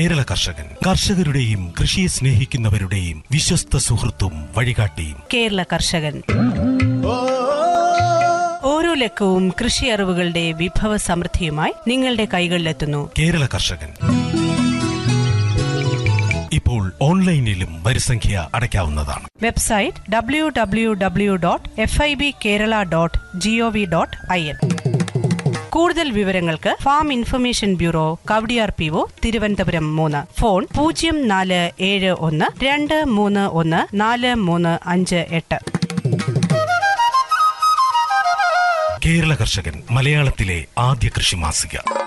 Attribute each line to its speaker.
Speaker 1: കേരള കർഷകൻ കർഷകരുടെയും കൃഷിയെ സ്നേഹിക്കുന്നവരുടെയും വിശ്വസ്ത സുഹൃത്തും വഴികാട്ടിയും
Speaker 2: കേരള കർഷകൻ ഓരോ ലക്കവും കൃഷി അറിവുകളുടെ വിഭവ സമൃദ്ധിയുമായി നിങ്ങളുടെ കൈകളിലെത്തുന്നു
Speaker 1: കേരള കർഷകൻ ഇപ്പോൾ ഓൺലൈനിലും വരിസംഖ്യ അടയ്ക്കാവുന്നതാണ്
Speaker 2: website W W W dot F I B Kerala dot G O V dot I N കൂടുതൽ വിവരങ്ങൾക്ക് farm information bureau Kawdiar P O Thiruvananthapuram മൂന്ന് ഫോൺ പൂജ്യം നാല് ഏഴ് ഒന്ന് രണ്ട് മൂന്ന് ഒന്ന് നാല് മൂന്ന് അഞ്ച് എട്ട്
Speaker 1: കേരള കർഷകൻ മലയാളത്തിലെ ആദ്യ കൃഷി മാസിക